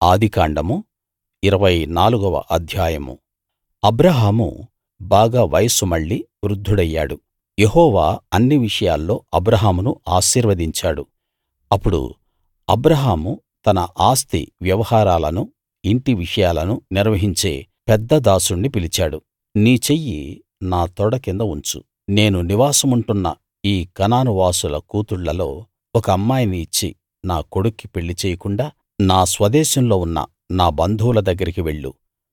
ఆదికాండము ఇరవై నాలుగవ అధ్యాయము అబ్రాహాము బాగా వయస్సు మళ్ళి వృద్ధుడయ్యాడు యెహోవా అన్ని విషయాల్లో అబ్రాహామును ఆశీర్వదించాడు అప్పుడు అబ్రాహాము తన ఆస్తి వ్యవహారాలను ఇంటి విషయాలను నిర్వహించే పెద్ద దాసుణ్ణి పిలిచాడు నీ చెయ్యి నా తొడ కింద ఉంచు నేను నివాసముంటున్న ఈ కనాను వాసుల కూతుళ్ళలో ఒక అమ్మాయిని ఇచ్చి నా కొడుక్కి పెళ్లి చేయకుండా నా స్వదేశంలో ఉన్న నా బంధువుల దగ్గరికి వెళ్ళు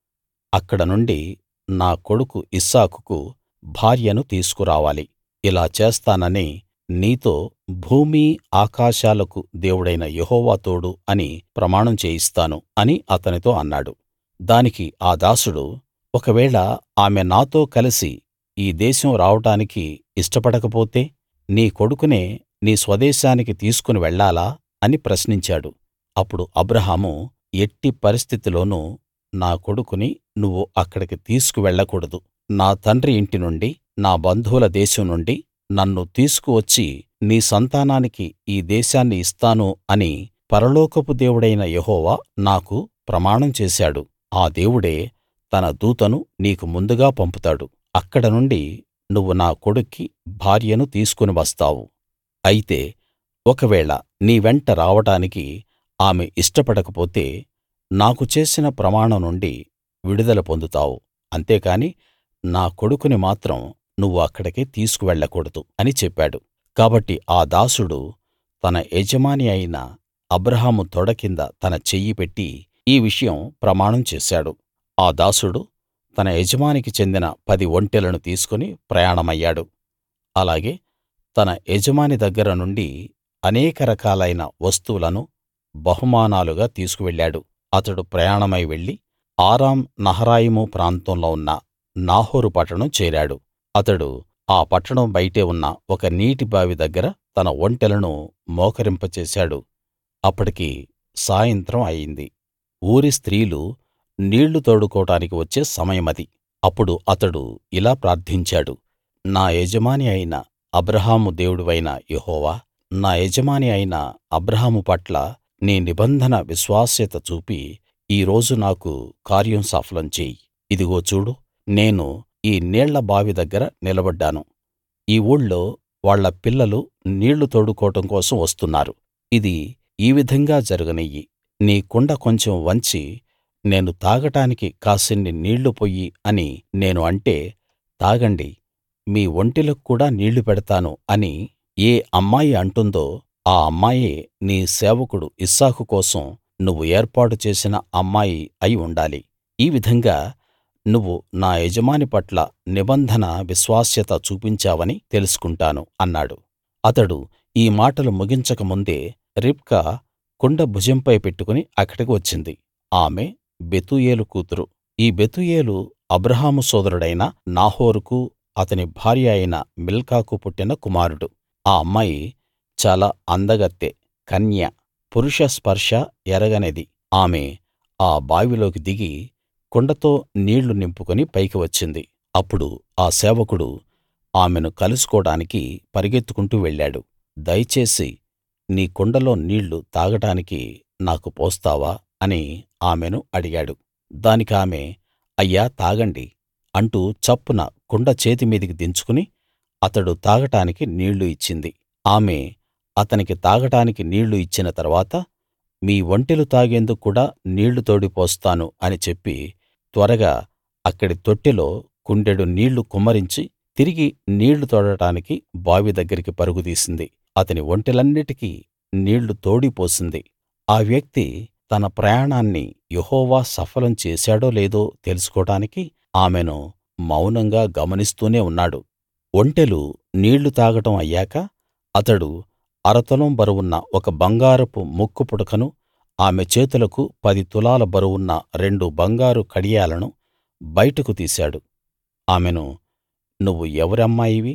అక్కడ నుండి నా కొడుకు ఇస్సాకుకు భార్యను తీసుకురావాలి ఇలా చేస్తానని నీతో భూమీ ఆకాశాలకు దేవుడైన యెహోవా తోడు అని ప్రమాణం చేయిస్తాను అని అతనితో అన్నాడు దానికి ఆ దాసుడు ఒకవేళ ఆమె నాతో కలసి ఈ దేశం రావడానికి ఇష్టపడకపోతే నీ కొడుకునే నీ స్వదేశానికి తీసుకుని వెళ్ళాలా అని ప్రశ్నించాడు అప్పుడు అబ్రాహాము ఎట్టి పరిస్థితిలోనూ నా కొడుకుని నువ్వు అక్కడికి తీసుకు వెళ్ళకూడదు నా తండ్రి ఇంటి నుండి నా బంధువుల దేశం నుండి నన్ను తీసుకు వచ్చి నీ సంతానానికి ఈ దేశాన్ని ఇస్తాను అని పరలోకపు దేవుడైన యెహోవా నాకు ప్రమాణం చేశాడు ఆ దేవుడే తన దూతను నీకు ముందుగా పంపుతాడు అక్కడ నుండి నువ్వు నా కొడుక్కి భార్యను తీసుకుని వస్తావు అయితే ఒకవేళ నీ వెంట రావడానికి ఆమె ఇష్టపడకపోతే నాకు చేసిన ప్రమాణం నుండి విడుదల పొందుతావు అంతేకాని నా కొడుకుని మాత్రం నువ్వు అక్కడికి తీసుకు వెళ్ళకూడదు అని చెప్పాడు కాబట్టి ఆ దాసుడు తన యజమాని అయిన అబ్రాహాము తొడ కింద తన చెయ్యి పెట్టి ఈ విషయం ప్రమాణం చేశాడు ఆ దాసుడు తన యజమానికి చెందిన పది ఒంటెలను తీసుకుని ప్రయాణమయ్యాడు అలాగే తన యజమాని దగ్గర నుండి అనేక రకాలైన వస్తువులను బహుమానాలుగా తీసుకు వెళ్ళాడు అతడు ప్రయాణమై వెళ్లి ఆరాం నహరాయిము ప్రాంతంలో ఉన్న నాహోరు పట్టణం చేరాడు అతడు ఆ పట్టణం బయటే ఉన్న ఒక నీటి బావి దగ్గర తన ఒంటెలను మోకరింపచేశాడు అప్పటికి సాయంత్రం అయింది ఊరి స్త్రీలు నీళ్లు తోడుకోడానికి వచ్చే సమయమది అప్పుడు అతడు ఇలా ప్రార్థించాడు నా యజమాని అయిన అబ్రాహాము దేవుడివైన యెహోవా నా యజమాని అయిన అబ్రాహాము పట్ల నీ నిబంధన విశ్వాస్యత చూపి ఈ రోజు నాకు కార్యం సఫలం చెయ్యి ఇదిగో చూడు నేను ఈ నీళ్ల బావి దగ్గర నిలబడ్డాను ఈ ఊళ్ళో వాళ్ళ పిల్లలు నీళ్లు తోడుకోవడం కోసం వస్తున్నారు ఇది ఈ విధంగా జరగనియ్యి నీ కుండ కొంచెం వంచి నేను తాగడానికి కాసిన్ని నీళ్లు పొయ్యి అని నేను అంటే తాగండి మీ ఒంటెలకు కూడా నీళ్లు పెడతాను అని ఏ అమ్మాయి అంటుందో ఆ అమ్మాయే నీ సేవకుడు ఇస్సాకు కోసం నువ్వు ఏర్పాటు చేసిన అమ్మాయి అయి ఉండాలి ఈ విధంగా నువ్వు నా యజమాని పట్ల నిబంధన విశ్వాస్యత చూపించావని తెలుసుకుంటాను అన్నాడు అతడు ఈ మాటలు ముగించక ముందే రిబ్కా కుండ భుజంపై పెట్టుకుని అక్కడికి వచ్చింది ఆమె బెతూయేలు కూతురు ఈ బెతూయేలు అబ్రాహాము సోదరుడైన నాహోరుకు అతని భార్య అయిన మిల్కాకు పుట్టిన కుమారుడు ఆ అమ్మాయి చాలా అందగత్తె కన్య పురుష స్పర్శ ఎరగనిది ఆమె ఆ బావిలోకి దిగి కుండతో నీళ్లు నింపుకుని పైకి వచ్చింది అప్పుడు ఆ సేవకుడు ఆమెను కలుసుకోడానికి పరిగెత్తుకుంటూ వెళ్ళాడు దయచేసి నీ కుండలో నీళ్లు తాగడానికి నాకు పోస్తావా అని ఆమెను అడిగాడు దానికామె అయ్యా తాగండి అంటూ చప్పున కుండ చేతిమీదికి దించుకుని అతడు తాగటానికి నీళ్లు ఇచ్చింది ఆమె అతనికి తాగటానికి నీళ్లు ఇచ్చిన తరువాత మీ ఒంటెలు తాగేందుకు కూడా నీళ్లు తోడి పోస్తాను అని చెప్పి త్వరగా అక్కడి తొట్టెలో కుండెడు నీళ్లు కుమ్మరించి తిరిగి నీళ్లు తోడటానికి బావి దగ్గరికి పరుగు తీసింది అతని ఒంటెలన్నిటికీ నీళ్లు తోడి పోసింది ఆ వ్యక్తి తన ప్రయాణాన్ని యెహోవా సఫలం చేశాడో లేదో తెలుసుకోడానికి ఆమెను మౌనంగా గమనిస్తూనే ఉన్నాడు ఒంటెలు నీళ్లు తాగడం అయ్యాక అతడు అరతులం బరువున్న ఒక బంగారపు ముక్కు పుడకను ఆమె చేతులకు పది తులాల బరువున్న రెండు బంగారు కడియాలను బయటకు తీశాడు ఆమెను నువ్వు ఎవరి అమ్మాయివి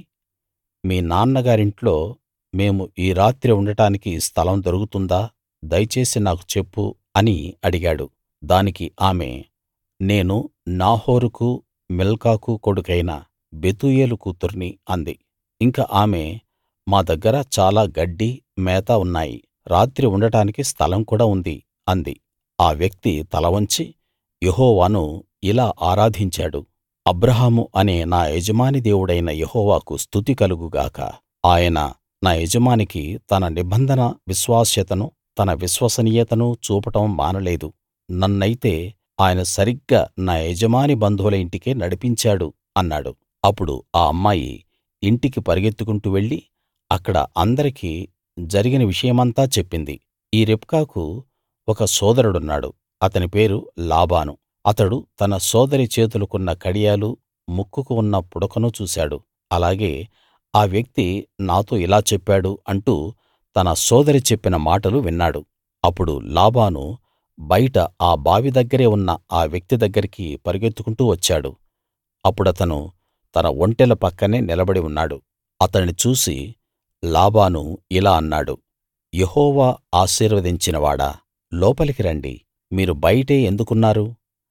మీ నాన్నగారింట్లో మేము ఈ రాత్రి ఉండటానికి స్థలం దొరుకుతుందా దయచేసి నాకు చెప్పు అని అడిగాడు దానికి ఆమె నేను నాహోరుకు మిల్కాకు కొడుకైన బెతూయేలు కూతుర్ని అంది ఇంక ఆమె మా దగ్గర చాలా గడ్డి మేత ఉన్నాయి రాత్రి ఉండటానికి స్థలం కూడా ఉంది అంది ఆ వ్యక్తి తల వంచి యెహోవాను ఇలా ఆరాధించాడు అబ్రాహాము అనే నా యజమాని దేవుడైన యెహోవాకు స్తుతి కలుగు గాక ఆయన నా యజమానికి తన నిబంధన విశ్వాస్యతను తన విశ్వసనీయతను చూపడం మానలేదు నన్నయితే ఆయన సరిగ్గా నా యజమాని బంధువుల ఇంటికే నడిపించాడు అన్నాడు అప్పుడు ఆ అమ్మాయి ఇంటికి పరుగెత్తుకుంటూ వెళ్లి అక్కడ అందరికీ జరిగిన విషయమంతా చెప్పింది ఈ రిబ్కాకు ఒక సోదరుడున్నాడు అతని పేరు లాబాను అతడు తన సోదరి చేతులకున్న కడియాలు ముక్కుకు ఉన్న పుడకను చూశాడు అలాగే ఆ వ్యక్తి నాతో ఇలా చెప్పాడు అంటూ తన సోదరి చెప్పిన మాటలు విన్నాడు అప్పుడు లాబాను బయట ఆ బావి దగ్గరే ఉన్న ఆ వ్యక్తి దగ్గరికి పరుగెత్తుకుంటూ వచ్చాడు అప్పుడతను తన ఒంటెల పక్కనే నిలబడి ఉన్నాడు అతణ్ణి చూసి లాబాను ఇలా అన్నాడు యెహోవా ఆశీర్వదించినవాడా లోపలికి రండి మీరు బయటే ఎందుకున్నారు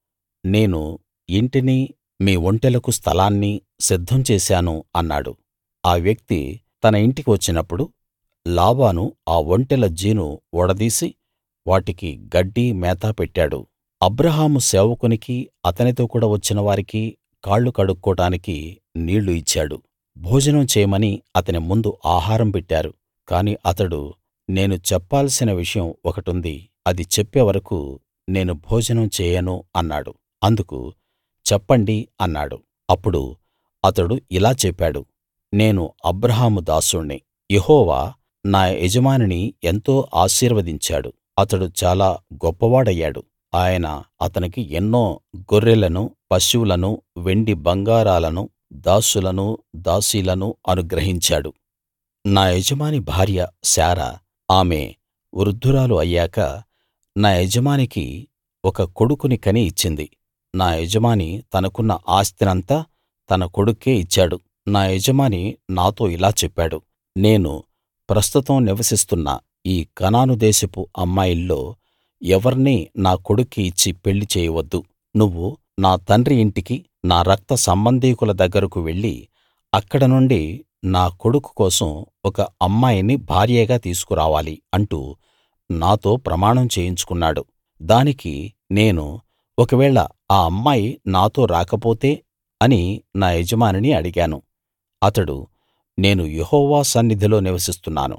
నేను ఇంటినీ మీ ఒంటెలకు స్థలాన్నీ సిద్ధం చేశాను అన్నాడు ఆ వ్యక్తి తన ఇంటికి వచ్చినప్పుడు లాబాను ఆ ఒంటెల జీను ఊడదీసి వాటికి గడ్డి మేత పెట్టాడు అబ్రాహాము సేవకునికి అతనితో కూడా వచ్చిన వారికి కాళ్ళు కడుక్కోడానికి నీళ్లు ఇచ్చాడు భోజనం చేయమని అతని ముందు ఆహారం పెట్టారు కాని అతడు నేను చెప్పాల్సిన విషయం ఒకటుంది అది చెప్పే వరకూ నేను భోజనం చేయను అన్నాడు అందుకు చెప్పండి అన్నాడు అప్పుడు అతడు ఇలా చెప్పాడు నేను అబ్రాహాము దాసుణ్ణి యెహోవా నా యజమానిని ఎంతో ఆశీర్వదించాడు అతడు చాలా గొప్పవాడయ్యాడు ఆయన అతనికి ఎన్నో గొర్రెలను పశువులను వెండి బంగారాలను దాసులను దాసీలను అనుగ్రహించాడు నా యజమాని భార్య శారా ఆమె వృద్ధురాలు అయ్యాక నా యజమానికి ఒక కొడుకుని కని ఇచ్చింది నా యజమాని తనకున్న ఆస్తినంతా తన కొడుక్కే ఇచ్చాడు నా యజమాని నాతో ఇలా చెప్పాడు నేను ప్రస్తుతం నివసిస్తున్న ఈ కనాను దేశపు అమ్మాయిల్లో ఎవర్నీ నా కొడుక్కి ఇచ్చి పెళ్లి చేయవద్దు నువ్వు నా తండ్రి ఇంటికి నా రక్త సంబంధీకుల దగ్గరకు వెళ్లి అక్కడ నుండి నా కొడుకు కోసం ఒక అమ్మాయిని భార్యగా తీసుకురావాలి అంటూ నాతో ప్రమాణం చేయించుకున్నాడు దానికి నేను ఒకవేళ ఆ అమ్మాయి నాతో రాకపోతే అని నా యజమానిని అడిగాను అతడు నేను యెహోవా సన్నిధిలో నివసిస్తున్నాను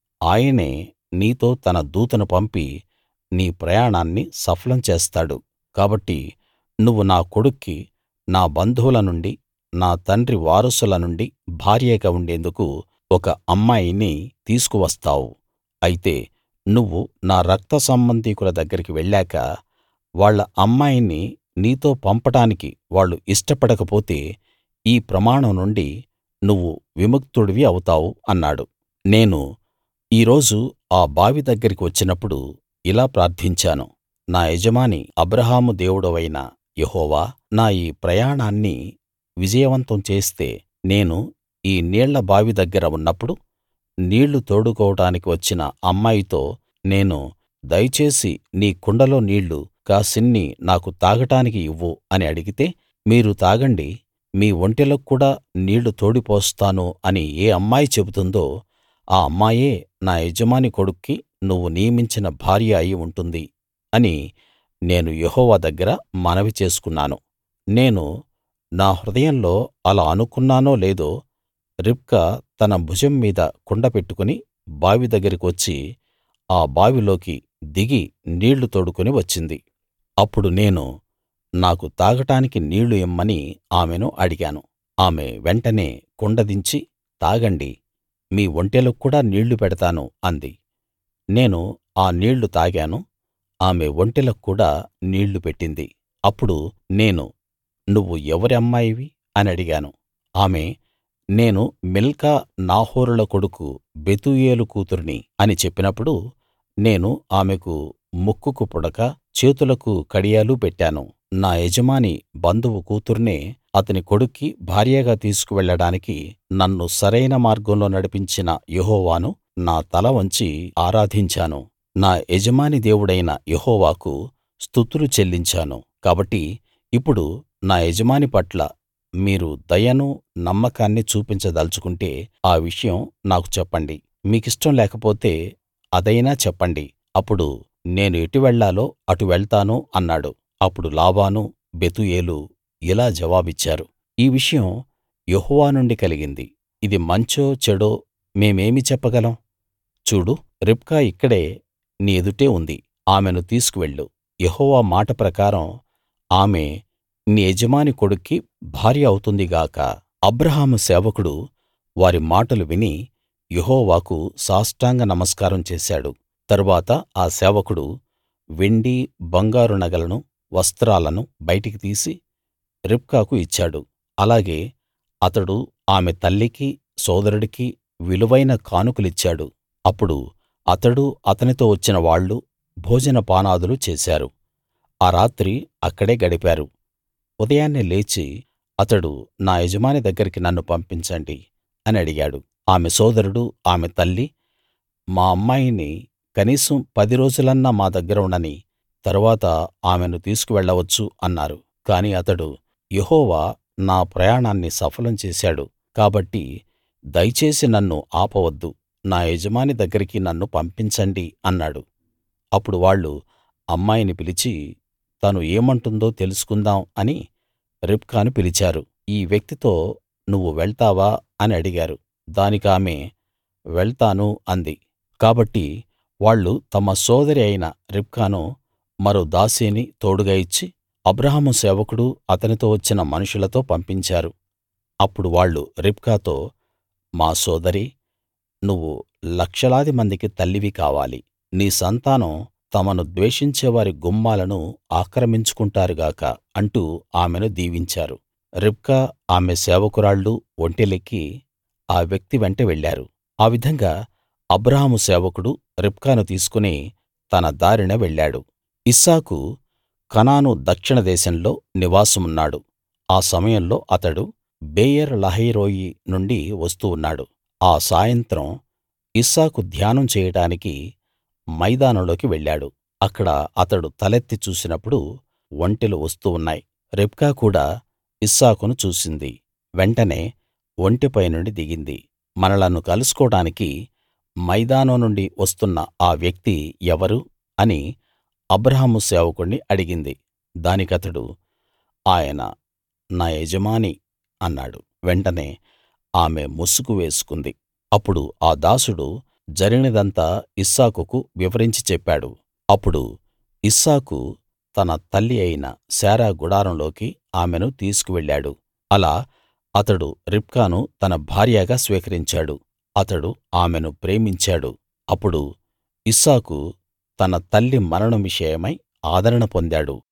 ఆయనే నీతో తన దూతను పంపి నీ ప్రయాణాన్ని సఫలం చేస్తాడు కాబట్టి నువ్వు నా కొడుక్కి నా బంధువుల నుండి నా తండ్రి వారసుల నుండి భార్యగా ఉండేందుకు ఒక అమ్మాయిని తీసుకువస్తావు అయితే నువ్వు నా రక్త సంబంధీకుల దగ్గరికి వెళ్ళాక వాళ్ళ అమ్మాయిని నీతో పంపడానికి వాళ్ళు ఇష్టపడకపోతే ఈ ప్రమాణం నుండి నువ్వు విముక్తుడివి అవుతావు అన్నాడు నేను ఈ రోజు ఆ బావి దగ్గరికి వచ్చినప్పుడు ఇలా ప్రార్థించాను నా యజమాని అబ్రాహాము దేవుడవైన యెహోవా నా ఈ ప్రయాణాన్ని విజయవంతం చేస్తే నేను ఈ నీళ్ల బావి దగ్గర ఉన్నప్పుడు నీళ్లు తోడుకోవడానికి వచ్చిన అమ్మాయితో నేను దయచేసి నీ కుండలో నీళ్లు కాసిన్ని నాకు తాగడానికి ఇవ్వు అని అడిగితే మీరు తాగండి మీ ఒంటెలకు కూడా నీళ్లు తోడిపోస్తాను అని ఏ అమ్మాయి చెబుతుందో ఆ అమ్మాయే నా యజమాని కొడుక్కి నువ్వు నియమించిన భార్య అయి ఉంటుంది అని నేను యెహోవా దగ్గర మనవి చేసుకున్నాను నేను నా హృదయంలో అలా అనుకున్నానో లేదో రిబ్కా తన భుజం మీద కుండ పెట్టుకుని బావి దగ్గరికి వచ్చి ఆ బావిలోకి దిగి నీళ్లు తోడుకుని వచ్చింది అప్పుడు నేను నాకు తాగటానికి నీళ్లు ఇమ్మని ఆమెను అడిగాను ఆమె వెంటనే కుండ దించి తాగండి మీ ఒంటెలకు కూడా నీళ్లు పెడతాను అంది నేను ఆ నీళ్లు తాగాను ఆమె ఒంటెలకు కూడా నీళ్లు పెట్టింది అప్పుడు నేను నువ్వు ఎవరి అమ్మాయివి అని అడిగాను ఆమె నేను మిల్కా నాహోరుల కొడుకు బెతూయేలు కూతురిని అని చెప్పినప్పుడు నేను ఆమెకు ముక్కుకు పుడక చేతులకు కడియాలు పెట్టాను నా యజమాని బంధువు కూతుర్నే అతని కొడుక్కి భార్యగా తీసుకు వెళ్ళడానికి నన్ను సరైన మార్గంలో నడిపించిన యెహోవాను నా తల వంచి ఆరాధించాను నా యజమాని దేవుడైన యెహోవాకు స్తుతులు చెల్లించాను కాబట్టి ఇప్పుడు నా యజమాని పట్ల మీరు దయను నమ్మకాన్ని చూపించదలుచుకుంటే ఆ విషయం నాకు చెప్పండి మీకిష్టం లేకపోతే అదైనా చెప్పండి అప్పుడు నేను ఎటు వెళ్ళాలో అటు వెళ్తాను అన్నాడు అప్పుడు లాబాను బెతూయేలు ఇలా జవాబిచ్చారు ఈ విషయం యెహోవా నుండి కలిగింది ఇది మంచో చెడో మేమేమి చెప్పగలం చూడు రిబ్కా ఇక్కడే నీ ఎదుటే ఉంది ఆమెను తీసుకువెళ్ళు యెహోవా మాట ప్రకారం ఆమె నీ యజమాని కొడుక్కి భార్య అవుతుంది గాక అబ్రాహాము సేవకుడు వారి మాటలు విని యెహోవాకు సాష్టాంగ నమస్కారం చేశాడు తరువాత ఆ సేవకుడు వెండి బంగారు నగలను వస్త్రాలను బయటికి తీసి రిబ్కాకు ఇచ్చాడు అలాగే అతడు ఆమె తల్లికి సోదరుడికి విలువైన కానుకలిచ్చాడు అప్పుడు అతడు అతనితో వచ్చిన వాళ్ళు భోజన పానాదులు చేశారు ఆ రాత్రి అక్కడే గడిపారు ఉదయాన్నే లేచి అతడు నా యజమాని దగ్గరికి నన్ను పంపించండి అని అడిగాడు ఆమె సోదరుడు ఆమె తల్లి మా అమ్మాయిని కనీసం పది రోజులన్నా మా దగ్గర ఉండనీ తరువాత ఆమెను తీసుకువెళ్ళవచ్చు అన్నారు కాని అతడు యెహోవా నా ప్రయాణాన్ని సఫలం చేశాడు కాబట్టి దయచేసి నన్ను ఆపవద్దు నా యజమాని దగ్గరికి నన్ను పంపించండి అన్నాడు అప్పుడు వాళ్ళు అమ్మాయిని పిలిచి తను ఏమంటుందో తెలుసుకుందాం అని రిబ్కాను పిలిచారు ఈ వ్యక్తితో నువ్వు వెళ్తావా అని అడిగారు దానికామె వెళ్తాను అంది కాబట్టి వాళ్ళు తమ సోదరి అయిన రిబ్కాను మరో దాసీని తోడుగా ఇచ్చి అబ్రాహాము సేవకుడు అతనితో వచ్చిన మనుషులతో పంపించారు అప్పుడు వాళ్ళు రిబ్కాతో మా సోదరీ నువ్వు లక్షలాది మందికి తల్లివి కావాలి నీ సంతానం తమను ద్వేషించేవారి గుమ్మాలను ఆక్రమించుకుంటారు గాక అంటూ ఆమెను దీవించారు రిబ్కా ఆమె సేవకురాళ్ళు ఒంటెలెక్కి ఆ వ్యక్తి వెంట వెళ్ళారు ఆ విధంగా అబ్రాహాము సేవకుడు రిబ్కాను తీసుకుని తన దారిన వెళ్ళాడు ఇస్సాకు కనాను దక్షిణ దేశంలో నివాసమున్నాడు ఆ సమయంలో అతడు బేయర్ లహైరోయి నుండి వస్తూ ఉన్నాడు ఆ సాయంత్రం ఇస్సాకు ధ్యానం చేయడానికి మైదానంలోకి వెళ్ళాడు అక్కడ అతడు తలెత్తి చూసినప్పుడు ఒంటెలు వస్తూ ఉన్నాయి రిబ్కా కూడా ఇస్సాకును చూసింది వెంటనే ఒంటెపై నుండి దిగింది మనలను కలుసుకోడానికి మైదానం నుండి వస్తున్న ఆ వ్యక్తి ఎవరు అని అబ్రాహాము సేవకుణ్ణి అడిగింది దానికతడు ఆయన నా యజమాని అన్నాడు వెంటనే ఆమె ముసుగు వేసుకుంది అప్పుడు ఆ దాసుడు జరిగినదంతా ఇస్సాకుకు వివరించి చెప్పాడు అప్పుడు ఇస్సాకు తన తల్లి అయిన శారా గుడారంలోకి ఆమెను తీసుకువెళ్ళాడు అలా అతడు రిబ్కాను తన భార్యగా స్వీకరించాడు అతడు ఆమెను ప్రేమించాడు అప్పుడు ఇస్సాకు తన తల్లి మరణం విషయమై ఆదరణ పొందాడు